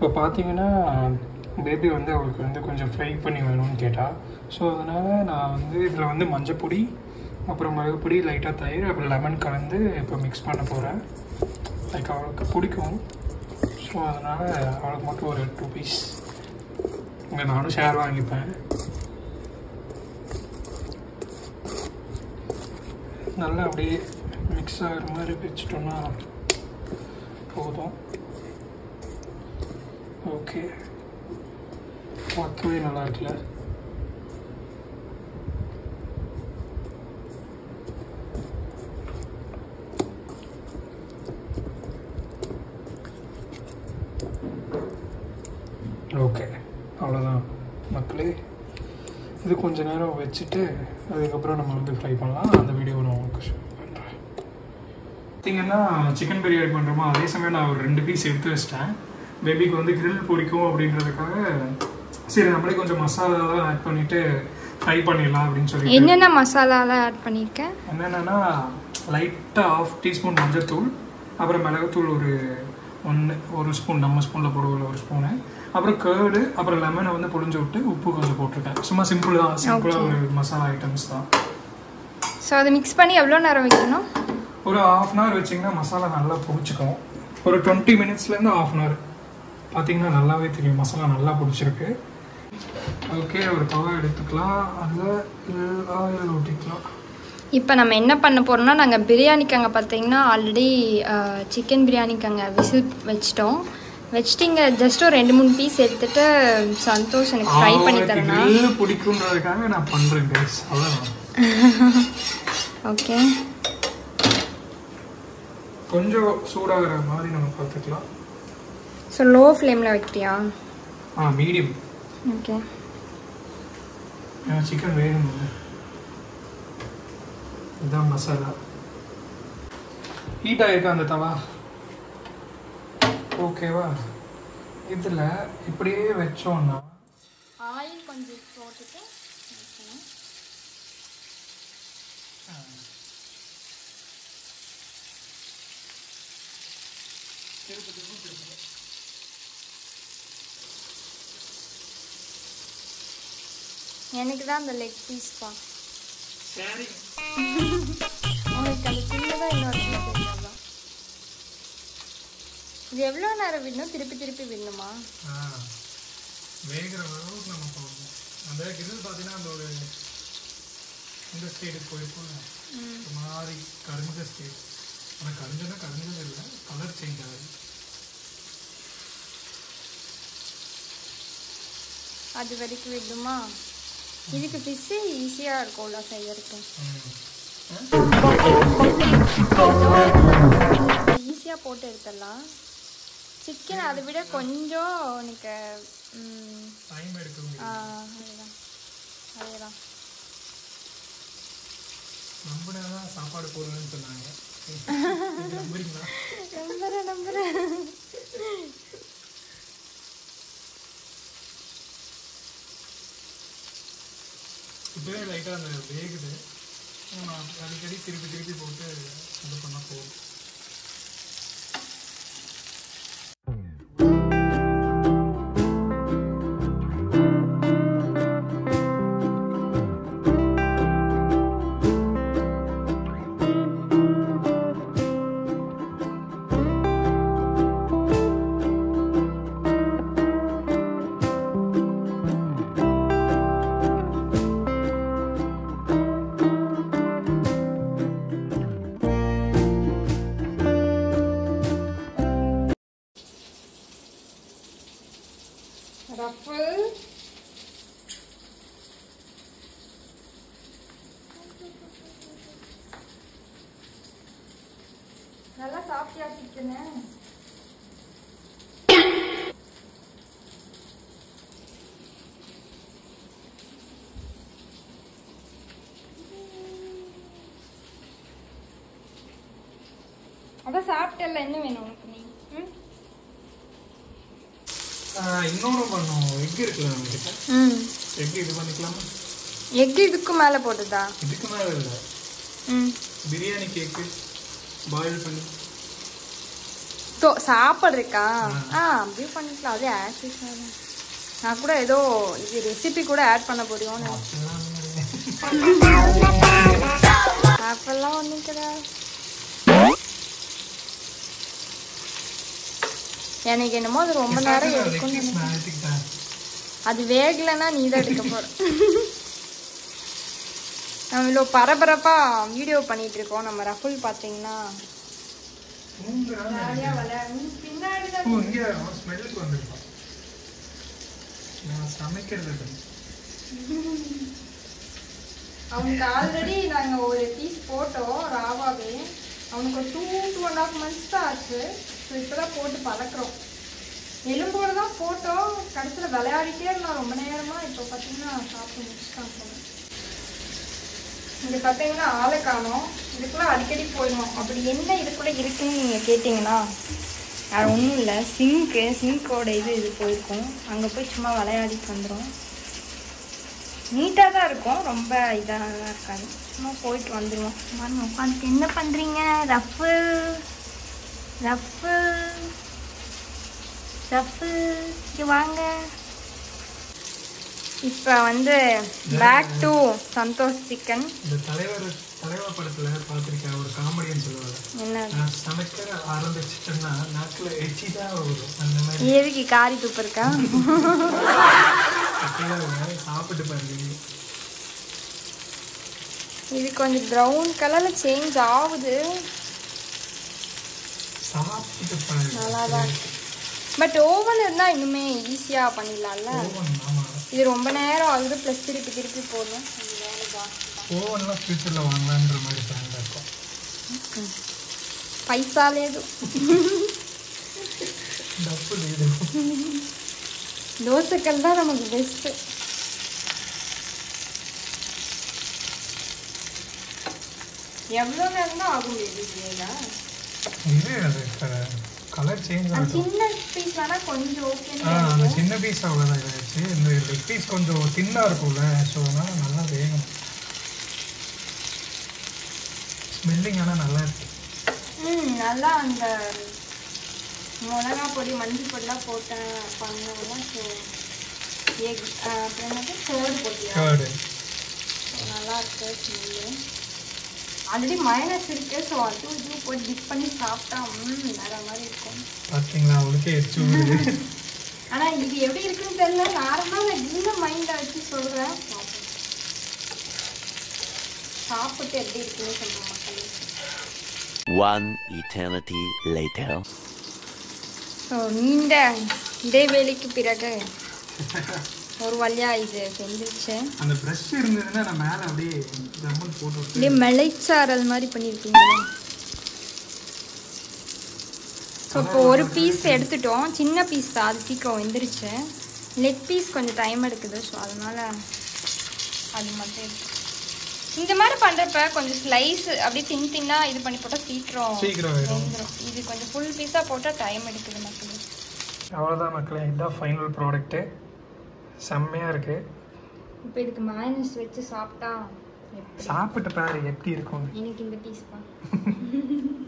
இப்போ பார்த்தீங்கன்னா பேபி வந்து அவளுக்கு வந்து கொஞ்சம் ஃப்ரை பண்ணி வேணும்னு கேட்டால் ஸோ அதனால் நான் வந்து இதில் வந்து மஞ்சப்பொடி அப்புறம் மிளகுப்பொடி லைட்டாக தயிர் அப்புறம் லெமன் கலந்து இப்போ மிக்ஸ் பண்ண போகிறேன் லைக் அவளுக்கு பிடிக்கும் ஸோ அதனால் அவளுக்கு மட்டும் ஒரு டூ பீஸ் இங்கே நானும் ஷேர் வாங்கிப்பேன் நல்லா அப்படியே மிக்ஸ் ஆகிற மாதிரி வச்சுட்டோம்னா போதும் ஓகே பார்க்கவே நல்லா இருக்குல்ல ஓகே அவ்வளோதான் மக்களே இது கொஞ்ச நேரம் வச்சுட்டு அதுக்கப்புறம் நம்ம வந்து ஃப்ரை பண்ணலாம் அந்த வீடியோ நான் உங்களுக்கு ஷோ பண்ணுறேன் பார்த்தீங்கன்னா சிக்கன் பிரியாணி பண்ணுறோமா அதே சமயம் நான் ஒரு ரெண்டு பீஸ் எடுத்து வச்சிட்டேன் பேபிக்கு வந்து grill பிடிக்கும் அப்படின்றதுக்காக சரி நம்மளே கொஞ்சம் மசாலாலாம் ஆட் பண்ணிவிட்டு ஃப்ரை பண்ணிடலாம் அப்படின்னு சொல்லி என்னென்ன மசாலாலாம் ஆட் பண்ணியிருக்கேன் என்னென்னா லைட்டாக ஆஃப் டீஸ்பூன் மஞ்சத்தூள் அப்புறம் மிளகுத்தூள் ஒரு ஒன்று ஒரு ஸ்பூன் நம்ம ஸ்பூனில் போடுவோம் ஒரு ஸ்பூனு அப்புறம் கேர்டு அப்புறம் லெமனை வந்து புழிஞ்சு விட்டு உப்பு கொஞ்சம் போட்டிருக்கேன் சும்மா சிம்பிள் தான் சிம்பிளாக ஒரு மசாலா ஐட்டம்ஸ் தான் ஸோ அதை மிக்ஸ் பண்ணி எவ்வளோ நேரம் வைக்கணும் ஒரு ஆஃப் அன் ஹவர் வச்சிங்கன்னா மசாலா நல்லா பிடிச்சிக்கும் ஒரு டுவெண்ட்டி மினிட்ஸ்லேருந்து ஆஃப் அன் ஹவர் பார்த்தீங்கன்னா நல்லாவே தெரியும் மசாலா நல்லா பிடிச்சிருக்கு ஓகே ஒரு தவா எடுத்துக்கலாம் அதில் ஆயில் ஊற்றிக்கலாம் இப்போ நம்ம என்ன பண்ண போகிறோம்னா நாங்கள் பிரியாணிக்கு அங்கே பார்த்தீங்கன்னா ஆல்ரெடி சிக்கன் பிரியாணிக்கு அங்கே விசில் வச்சிட்டோம் வச்சுட்டு இங்கே ஜஸ்ட் ஒரு ரெண்டு மூணு பீஸ் எடுத்துட்டு சந்தோஷ் எனக்கு ஃப்ரை பண்ணி அவளுக்கு தரேன்னா grill பிடிக்குன்றதுக்காக நான் பண்ணுறேன் கைஸ் அதான் ஓகே கொஞ்சம் சூடாகிற மாதிரி நம்ம பார்த்துக்கலாம் ஸோ லோ ஃப்ளேமில் வைக்கிறியா ஆ மீடியம் ஓகே ஏன்னா சிக்கன் வேணும் இதுதான் மசாலா ஹீட் ஆகிருக்கா அந்த தவா ஓகேவா இதில் இப்படியே வச்சோன்னா ஆயில் கொஞ்சம் போட்டுட்டு எனக்கு தான் அந்த லெக் பீஸ்ப்பா சரி உங்களுக்கு அந்த சின்னதாக இன்னொரு பீஸ் இருந்தால் இது எவ்வளோ நேரம் விடணும் திருப்பி திருப்பி விடணுமா ஆ வேகிற அளவுக்கு நம்ம போடணும் அந்த கிரில் பார்த்தீங்கன்னா அந்த ஒரு இந்த ஸ்டேட்டுக்கு போயிருக்கோம் ஒரு மாதிரி கரிஞ்ச ஸ்டேட் ஆனால் கரிஞ்சனா கரிஞ்சது இல்லை கலர் சேஞ்ச் ஆகுது அது வரைக்கும் விடணுமா இதுக்கு ஃபிஷ்ஷு ஈஸியாக இருக்கும்ல செய்யறதுக்கு ஈஸியாக போட்டு எடுத்துடலாம் சிக்கன் அதை விட கொஞ்சம் எனக்கு ம், டைம் எடுக்க ஆ, முடியும் அதுதான் அதேதான் நம்பினா தான் சாப்பாடு போடணும்னு சொன்னாங்க நம்புறீங்களா நம்புறேன் நம்புறேன் இப்போவே லைட்டாக அந்த வேகுது நம்ம அடிக்கடி திருப்பி திருப்பி போட்டு இது பண்ணால் போதும் ரஃபிள் நல்லா சாப்பிட்டியா சிக்கனு அதான் சாப்பிட்டல என்ன வேணும் உனக்கு நீ ம் இன்னொன்று பண்ணும் எக் இருக்குல்ல நம்மக்கிட்ட ம் எக் இது பண்ணிக்கலாமா எக் இதுக்கு மேலே போட்டுதா இதுக்கு மேலே இல்லை ம் பிரியாணி கேக்கு பாயில் பண்ணி ஸோ சாப்பிட்றதுக்கா ஆ அப்படியே பண்ணிக்கலாம் அது ஆட் நான் கூட ஏதோ இது ரெசிபி கூட ஆட் பண்ண போறியோன்னு அப்பெல்லாம் ஒன்றும் கிடையாது எனக்கு என்னமோ அது ரொம்ப நேரம் எடுக்கும்னு நினைக்கிறேன். அது வேகலைன்னா நீ தான் எடுக்க போற நம்ம இவ்வளோ பரபரப்பா வீடியோ பண்ணிட்டு இருக்கோம் நம்ம ரஃபுல் பார்த்தீங்கன்னா ஜாலியா விளையாடி பின்னாடி தான் ஓ இங்கே அவன் ஸ்மெல்லுக்கு வந்திருப்பான் நான் சமைக்கிறது இல்லை. அவனுக்கு ஆல்ரெடி நாங்க ஒரு பீஸ் போட்டோம் ராவாவே அவனுக்கு ஒரு two two and half months தான் ஆச்சு ஸோ இப்போதான் போட்டு பழக்கிறோம் எலும்போடு தான் போட்டோம் கடைசியில் விளையாடிட்டே இருந்தான் ரொம்ப நேரமா இப்போ பார்த்தீங்கன்னா சாப்பிட்டு முடிச்சுட்டான் போல இங்கே பார்த்தீங்கன்னா ஆளை காணோம் இதுக்குள்ள அடிக்கடி போயிடும் அப்படி என்ன இதுக்குள்ள இருக்குன்னு நீங்கள் கேட்டிங்கன்னா அது ஒன்றும் இல்லை சிங்க்கு சிங்க்கோட இது இது போயிருக்கும் அங்கே போய் சும்மா விளையாடிட்டு வந்துடும் நீட்டாக தான் இருக்கும் ரொம்ப இதாக இருக்காது சும்மா போயிட்டு வந்துடுவோம் சும்மா உட்காந்துட்டு என்ன பண்ணுறீங்க ரஃபு ரஃபு ரஃபு இங்கே வாங்க இப்போ வந்து பேக் டு சந்தோஷ் சிக்கன் இந்த தலைவர் தலைவர் படத்துல பார்த்துருக்கேன் ஒரு காமெடின்னு சொல்லுவாங்க என்ன நான் சமைக்க ஆரம்பிச்சிட்டேன்னா நாக்கில் எச்சி தான் வரும் அந்த மாதிரி எதுக்கு காரி துப்பு இருக்கா அப்படியே சாப்பிட்டு பாருங்க இது கொஞ்சம் ப்ரௌன் கலரில் சேஞ்ச் ஆகுது சாப்பிட்டு பாருங்க நல்லா தான் இருக்கு பட் ஓவன் இருந்தால் இன்னுமே ஈஸியாக பண்ணிடலாம்ல ஓவன் ஆமா இது ரொம்ப நேரம் ஆகுது ப்ளஸ் திருப்பி திருப்பி போடணும் கொஞ்சம் வேலை ஜாஸ்தி தான் ஓவன்லாம் ஃபியூச்சரில் வாங்கலான்ற மாதிரி பிளான் இருக்கும் పైసా లేదు டப்பு இது దోసకల్ தான் நமக்கு பெஸ்ட் எவ்வளோ நேரம் தான் ஆகும் பேபிங்களா இது அது கலர் சேஞ்ச் ஆகும் சின்ன பீஸ் ஆனால் கொஞ்சம் ஆ அந்த ஓகே சின்ன பீஸ் அவ்வளோதான் இதாச்சு இந்த லெக் பீஸ் கொஞ்சம் தின்னாக இருக்கும்ல ஸோ அதனால நல்லா வேணும் ஸ்மெல்லிங் ஆனால் நல்லா இருக்கு ம் நல்லா அந்த மிளகா பொடி மஞ்சள் பொடிலாம் போட்டேன் பண்ணதான் ஸோ எக் அப்புறம் என்னது சோறு போட்டியா கேர்டு நல்லா இருக்கு ஸ்மெல்லு ஆல்ரெடி மைனஸ் இருக்கு ஸோ அது இது போட்டு டிப் பண்ணி சாப்பிட்டா ம் வேற மாதிரி இருக்கும் பார்த்தீங்களா அவளுக்கே எச்சு ஊறுது ஆனா இது எப்படி இருக்குன்னு தெரியல நார்மலா நான் இந்த மைண்டை வச்சு சொல்றேன் பார்ப்போம். சாப்பிட்டு எப்படி இருக்குன்னு சொல்றேன் மக்களுக்கு One eternity later. ஸோ நீண்ட இடைவேளைக்கு பிறகு ஒரு வழியா இது செஞ்சிருச்சு அந்த ப்ரஷ் இருந்ததுன்னா நான் மேலே அப்படியே ஜம்முன்னு போட்டு விட்டு அப்படியே மலைச்சாரல் மாதிரி பண்ணியிருக்கீங்க ஸோ இப்போ ஒரு பீஸ் எடுத்துட்டோம் சின்ன பீஸ் தான் அது சீக்கிரம் வெந்துருச்சு லெக் பீஸ் கொஞ்சம் டைம் எடுக்குது ஸோ அதனால அது மட்டும் இருக்கு இந்த மாதிரி பண்ணுறப்ப கொஞ்சம் ஸ்லைஸ் அப்படியே தின் தின்னா இது பண்ணி போட்டால் சீக்கிரம் சீக்கிரம் ஆயிடும். வெந்துடும் இது கொஞ்சம் ஃபுல் பீஸாக போட்டால் டைம் எடுக்குது மக்களுக்கு அவ்வளோதான் மக்களே இதுதான் ஃபைனல் ப்ராடக்ட்டு செம்மையாக இருக்கு இப்போ இதுக்கு மைனஸ் வச்சு சாப்பிட்டா எப்படி? சாப்பிட்டு பாரு எப்படி இருக்கும் எனக்கு இந்த பீஸ் தான்